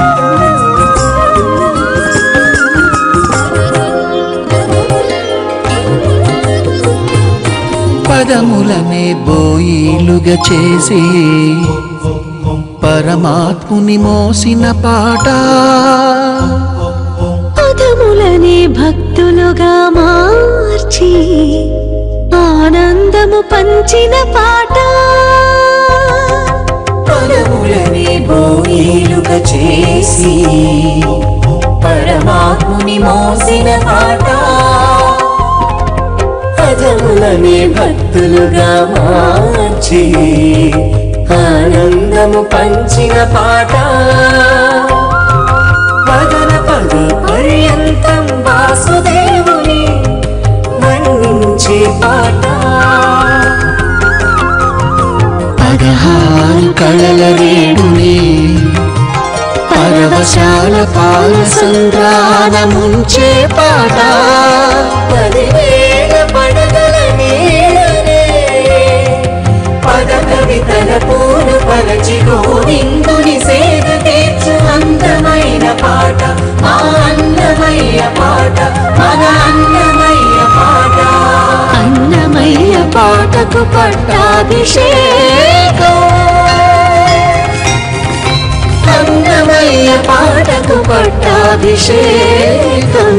పదములనే బోయిలుగా చేసి పరమాత్ముని మోసిన పాట పదములనే భక్తులుగా మార్చి ఆనందము పంచిన పాట పదములని బోయిలుగా చేసి పరమాత్ముని మోసిన పాట పదములని భక్తులుగా మార్చి ఆనందము పంచిన పాట పదన పద పర్యంతం వాసుదేవుని వర్ణించే పాట పదహారు కళల రేడుని పరవశాల పాల సంద్రాన ముంచే పాట పదివేల పడగల నీడనే పద కవితల పూలు పరచి గోవిందుని సేద తీర్చు అందమైన పాట మా అన్నమయ్య పాట మన అన్నమయ్య పాట అన్నమయ్య పాటకు పట్టాభిషేకం అన్నమయ్య పాటకు పట్టాభిషేకం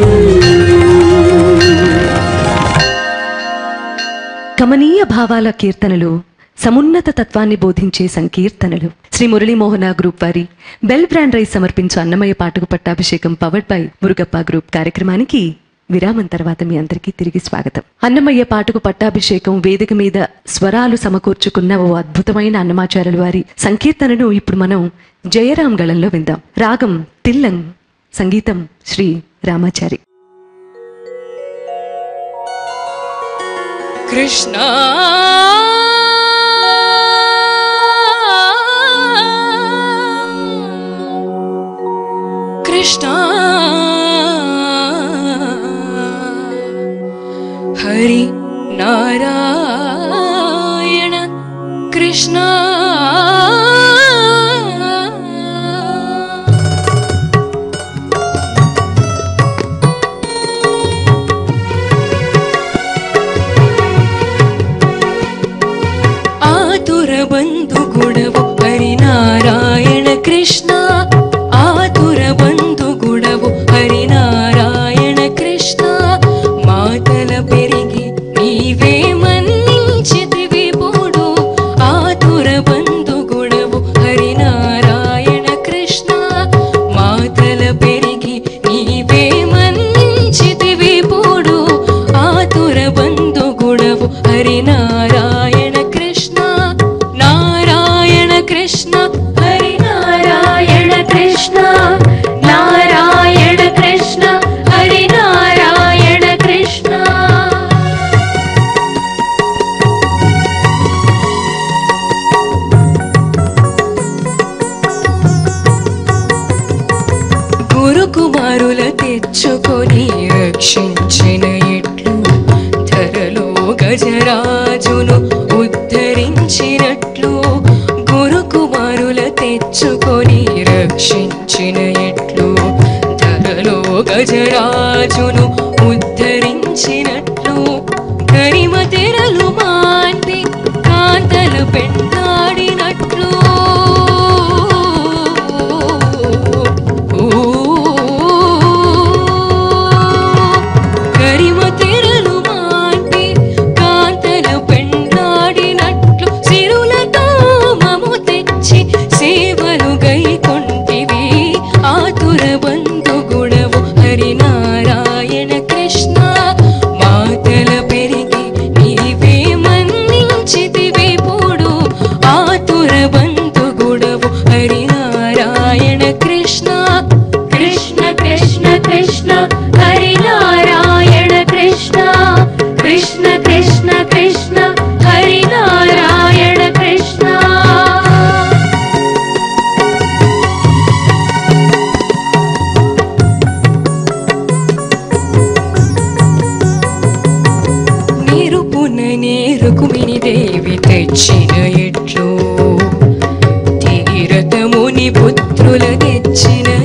కమనీయ భావాల కీర్తనలు సమున్నత తత్వాన్ని బోధించే సంకీర్తనలు శ్రీ మురళీమోహన గ్రూప్ వారి బెల్ బ్రాండ్ రైస్ సమర్పించు అన్నమయ్య పాటకు పట్టాభిషేకం పవర్డ్ బై మురుగప్ప గ్రూప్ కార్యక్రమానికి విరామం తర్వాత మీ అందరికీ తిరిగి స్వాగతం అన్నమయ్య పాటకు పట్టాభిషేకం వేదిక మీద స్వరాలు సమకూర్చుకున్న ఓ అద్భుతమైన అన్నమాచార్యుల వారి సంకీర్తనను ఇప్పుడు మనం జయరాం గళంలో విందాం రాగం తిల్లంగ్ సంగీతం శ్రీ రామాచారి కృష్ణ కృష్ణ హరి నారాయణ కృష్ణ ఆతుర బంధు గుడవు హరినారాయణ కృష్ణ ఆతుర బంధు గుడవు హరినారాయణ కృష్ణ మాతల పెరిగి నీవే మన్నించితివి పోడు ఆతుర బంధు గుడవు హరినారాయణ కృష్ణ మాతల పెరిగి నీవే మన్నించితివి పోడు ఆతుర బంధు గుడవు హరినారాయణ కృష్ణ నారాయణ కృష్ణ హరినారాయణ కృష్ణ నారాయణ కృష్ణ హరినారాయణ కృష్ణ గురుకుమారుల తెచ్చుకొని రక్షించిన ఎట్లు ధరలో గజరాజును ఉద్ధరించినట్లు గురుకుమారుల తెచ్చుకొని రక్షించిన ఎట్లు ధరలో గజరాజును ఉద్ధరించినట్లు గరిమ తెరలు మాంటి కాంతలు పెండాడినట్లు గరిమ తెరలు మాంటి కాంతలు పెండాడినట్లు సిరులతో మము తెచ్చి సేవలు గైకొంటివి ఆతుర బంధు గుడవు హరినారాయణ కృష్ణ మాతల పెరిగి నీవే మన్నించితివి పోడు ఆతుర బంధు గుడవు హరినారాయణ కృష్ణ కృష్ణ కృష్ణ కృష్ణ హరినారాయణ కృష్ణ కృష్ణ కృష్ణ కృష్ణ హరినారాయణ కృష్ణ నిరుపున నేరుకుమిని దేవి తెచ్చిన ఎట్లు తీరతముని పుత్రుల తెచ్చిన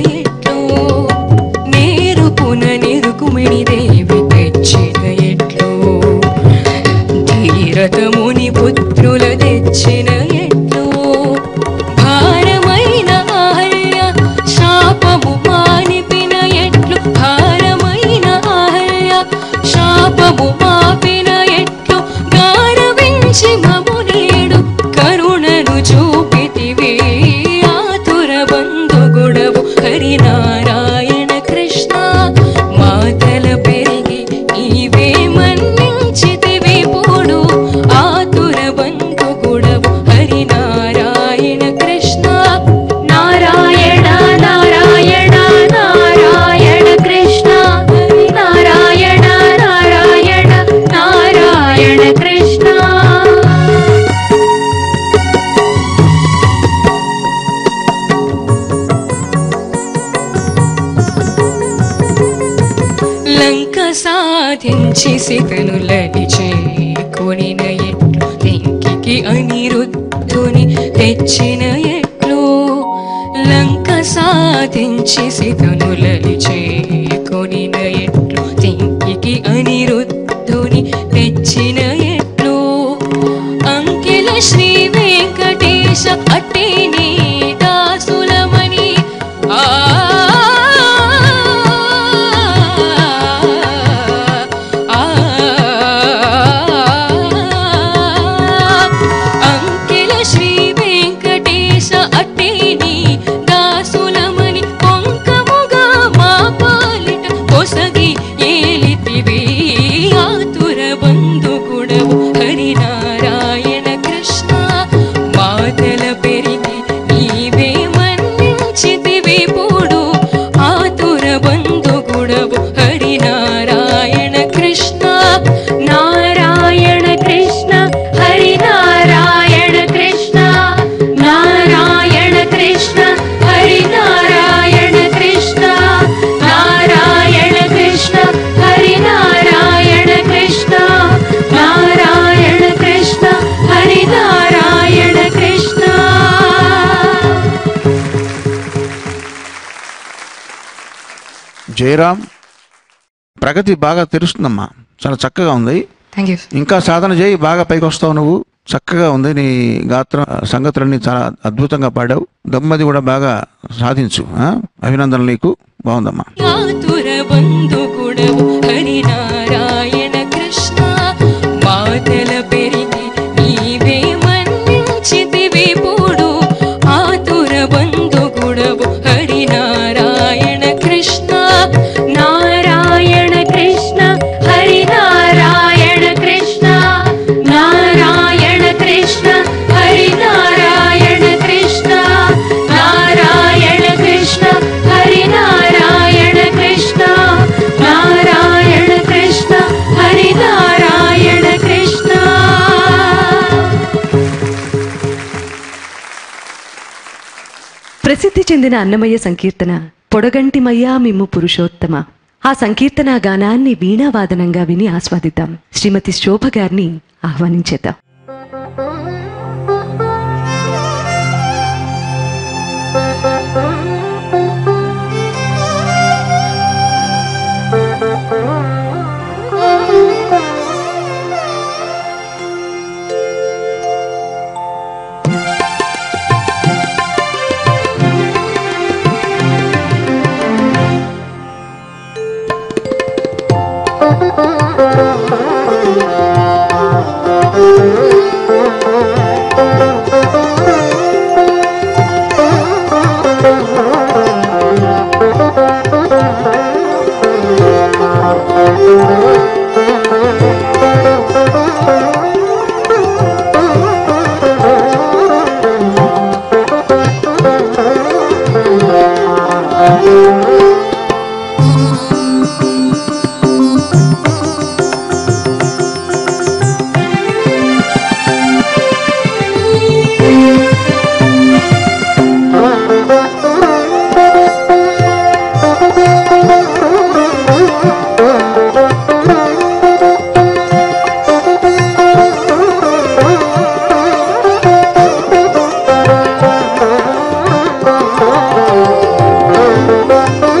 సాధించి సితనులని చేకొనిన ఎట్లు తెంకికి అనిరుద్ధుని తెచ్చిన ఎట్లు లంక సాధించి సితనులని చేకొనిన ఎట్లు తెంకికి అనిరుద్ధుని తెచ్చిన ఎట్లు అంకెల శ్రీ వెంకటేశ అట్టేనే దాసులమని ఆ అంకెల శ్రీ వెంకటేశ అట్టేని దాసులమని కొంకముగా మా పాలిట కొసగి ఏలితివి ఆతుర బంధుగుడవు హరినారాయణ కృష్ణ మాతల పెరిగి నీవే మన్నించితివి పూడు ఆతుర బంధుగుడవు హరినారాయణ కృష్ణ నారాయణ కృష్ణ హరినారాయణ కృష్ణ నారాయణ కృష్ణ హరినారాయణ కృష్ణ నారాయణ కృష్ణ హరినారాయణ కృష్ణ నారాయణ కృష్ణ హరినారాయణ కృష్ణ జయరామ్ ప్రగతి బాగా తెలుస్తుందమ్మా చాలా చక్కగా ఉంది థ్యాంక్ యూ ఇంకా సాధన చేయి బాగా పైకి వస్తావు నువ్వు చక్కగా ఉంది నీ గాత్రం సంగతులన్నీ చాలా అద్భుతంగా పాడావు దమ్మది కూడా బాగా సాధించు ఆ? అభినందనలు నీకు బాగుందమ్మా ఆతుర బంధుగుడవు హరినారాయణ కృష్ణ మాతల పెరిగి నీవే మన్నించితివి పూడు ఆతుర బంధుగుడవు హరినారాయణ కృష్ణ నారాయణ కృష్ణ హరినారాయణ కృష్ణ నారాయణ కృష్ణ హరినారాయణ కృష్ణ నారాయణ కృష్ణ హరినారాయణ కృష్ణ నారాయణ కృష్ణ హరినారాయణ కృష్ణ ప్రసిద్ధి చెందిన అన్నమయ్య సంకీర్తన పొడగంటిమయ్యా మిమ్ము పురుషోత్తమ ఆ సంకీర్తన గానాన్ని వీణావాదనంగా విని ఆస్వాదిద్దాం శ్రీమతి శోభ గారిని ఆహ్వానించేద్దాం Thank you.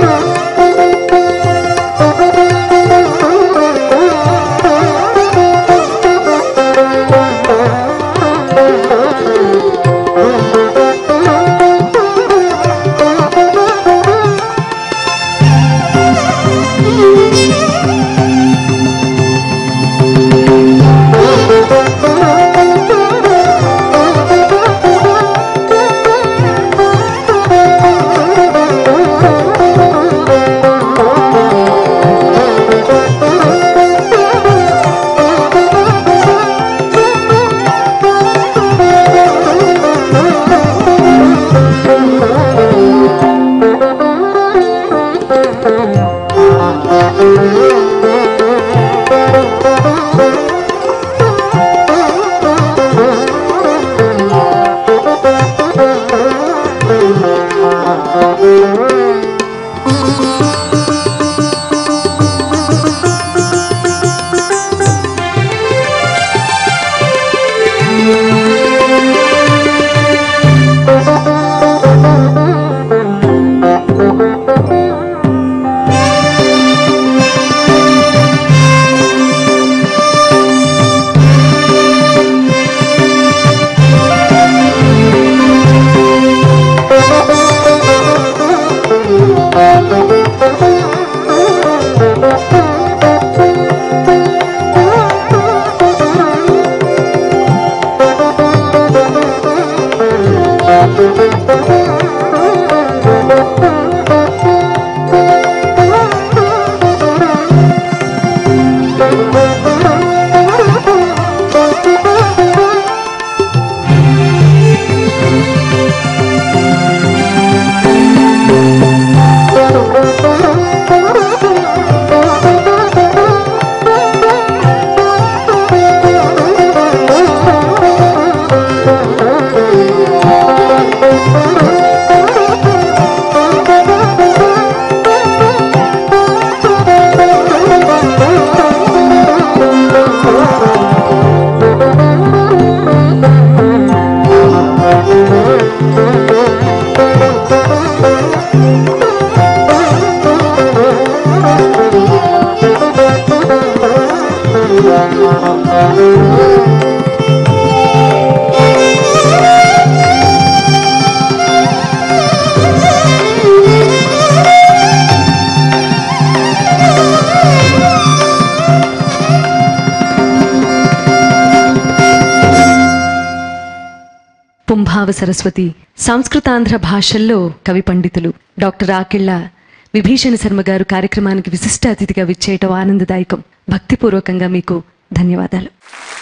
భావ సరస్వతి సంస్కృతాంధ్ర భాషల్లో కవి పండితులు డాక్టర్ ఆకిళ్ళ విభీషణ శర్మ గారు కార్యక్రమానికి విశిష్ట అతిథిగా విచ్చేయటం ఆనందదాయకం భక్తిపూర్వకంగా మీకు ధన్యవాదాలు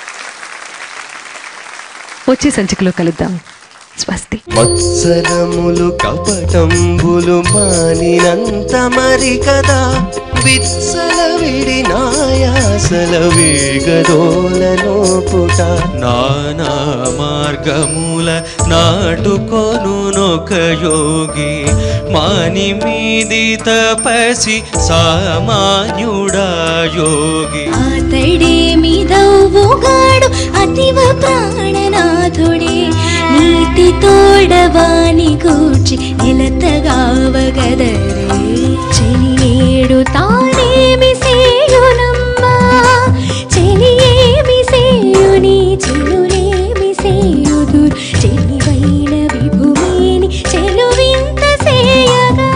వచ్చే సంచికలో కలుద్దాం స్వస్తి మత్సరములు కపటంబులు మానినంత మరి కదా విత్సల విడి నాయాసల వేగదోలను పుట నానా మార్గముల నాటుకొనునొక యోగి మాని మీది తపసి సామాన్యుడా యోగి అతడేమి దవ్వుగాడు అతివ ప్రాణనాథుడే నీతి తోడవాని కూర్చి నిలతగావగదరే చెలియేడు తానేమి సేయునమ్మా చెలియేమి సేయుని చెలులేమి సేయుదురు చెలివైన విభుమేని చెలువింత సేయగా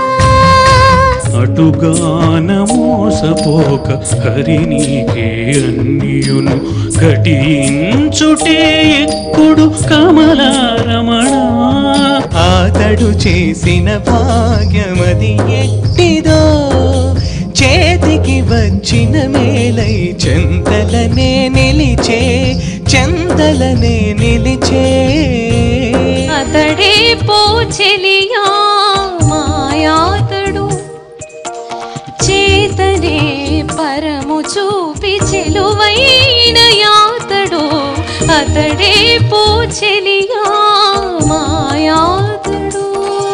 అటుగాన మోసపోక హరినీకే అన్యును ఘటించుటే ఎక్కుడు కమలారమణ ఆతడు చేసిన భాగ్యమది ఎట్టిదో చేతికి వచ్చిన మేలై చెంతలనే నిలిచే చెంతలనే నిలిచే అతడే పోచెలియా మాయాతడు చేతనే పరము చూపి చెలువైన యాతడు అతడే పోచెలియా మాయాతడు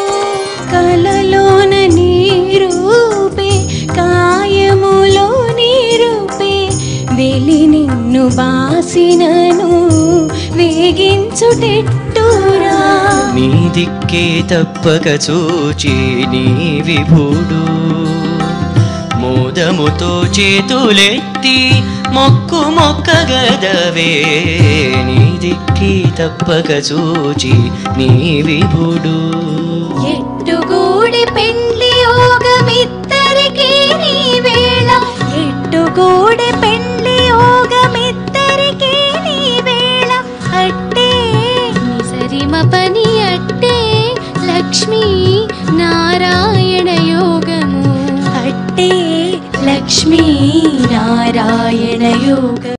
కలలోన నీరూపే కాయములో నీరూపే వెలి నిన్ను బాసినను వేగించుటెట్టురా నీ దిక్కే తప్పక చూచి నీ విభుడు మోదముతో చేతులెత్తి మొక్కు మొక్కగదవే నీ దిక్కి తప్పక చూచి నీ విభుడు ఎట్టుగూడి పెండ్లి యోగమిద్దరికి నీ వేళ ఎట్టుగూడి పెండ్లి యోగమిద్దరికి నీ వేళ అట్టే నిసరిమ పని అట్టే లక్ష్మీ నారాయణ యోగము అట్టే లక్ష్మీ నారాయణ యోగము